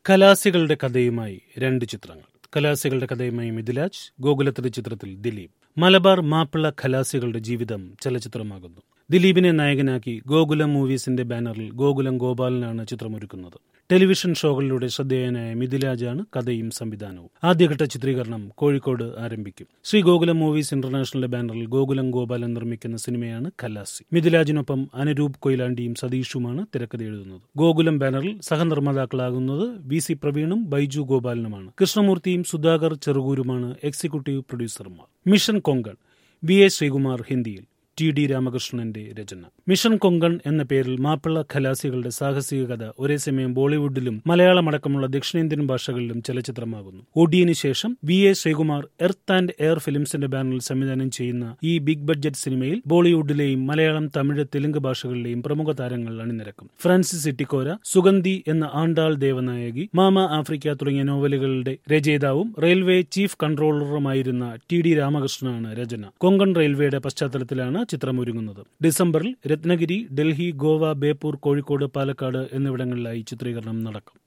കലാസികളുടെ കഥയുമായി രണ്ട് ചിത്രങ്ങൾ കലാസികളുടെ കഥയുമായി മിഥിലാജ് ഗോകുലത്തിന്റെ ചിത്രത്തിൽ ദിലീപ് മലബാർ മാപ്പിള ഖലാസികളുടെ ജീവിതം ചലച്ചിത്രമാകുന്നു ദിലീപിനെ നായകനാക്കി ഗോകുലം മൂവീസിന്റെ ബാനറിൽ ഗോകുലം ഗോപാലനാണ് ചിത്രമൊരുക്കുന്നത് ടെലിവിഷൻ ഷോകളിലൂടെ ശ്രദ്ധേയനായ മിഥിലാജാണ് കഥയും സംവിധാനവും ആദ്യഘട്ട ചിത്രീകരണം കോഴിക്കോട് ആരംഭിക്കും ശ്രീ ഗോകുലം മൂവീസ് ഇന്റർനാഷണൽ ബാനറിൽ ഗോകുലം ഗോപാലൻ നിർമ്മിക്കുന്ന സിനിമയാണ് ഖലാസി മിഥിലാജിനൊപ്പം അനുരൂപ് കൊയിലാണ്ടിയും സതീഷുമാണ് തിരക്കഥ എഴുതുന്നത് ഗോകുലം ബാനറിൽ സഹനിർമ്മാതാക്കളാകുന്നത് വി സി പ്രവീണും ബൈജു ഗോപാലനുമാണ് കൃഷ്ണമൂർത്തിയും സുധാകർ ചെറുകൂരുമാണ് എക്സിക്യൂട്ടീവ് പ്രൊഡ്യൂസർമാർ mission Konkan V A Sreekumar ഹിന്ദിയിൽ ടി ഡി രാമകൃഷ്ണന്റെ രചന മിഷൻ കൊങ്കൺ എന്ന പേരിൽ മാപ്പിള ഖലാസികളുടെ സാഹസിക കഥ ഒരേ സമയം ബോളിവുഡിലും മലയാളമടക്കമുള്ള ദക്ഷിണേന്ത്യൻ ഭാഷകളിലും ചലച്ചിത്രമാകുന്നു ഒഡിയന് ശേഷം V A Sreekumar earth and air ഫിലിംസിന്റെ ബാനറിൽ സംവിധാനം ചെയ്യുന്ന ഈ ബിഗ് ബഡ്ജറ്റ് സിനിമയിൽ ബോളിവുഡിലെയും മലയാളം തമിഴ് തെലുങ്ക് ഭാഷകളിലെയും പ്രമുഖ താരങ്ങൾ അണിനിരക്കും ഫ്രാൻസിസ് ഇട്ടിക്കോര സുഗന്ധി എന്ന ആണ്ടാൾ ദേവനായകി മാമ ആഫ്രിക്ക തുടങ്ങിയ നോവലുകളുടെ രചയിതാവും റെയിൽവേ ചീഫ് കൺട്രോളറുമായിരുന്ന ടി ഡി രാമകൃഷ്ണനാണ് രചന കൊങ്കൺ റെയിൽവേയുടെ പശ്ചാത്തലത്തിലാണ് ചിത്രമൊരുങ്ങുന്നത് ഡിസംബറിൽ രത്നഗിരി ഡൽഹി ഗോവ ബേപ്പൂർ കോഴിക്കോട് പാലക്കാട് എന്നിവിടങ്ങളിലായി ചിത്രീകരണം നടക്കും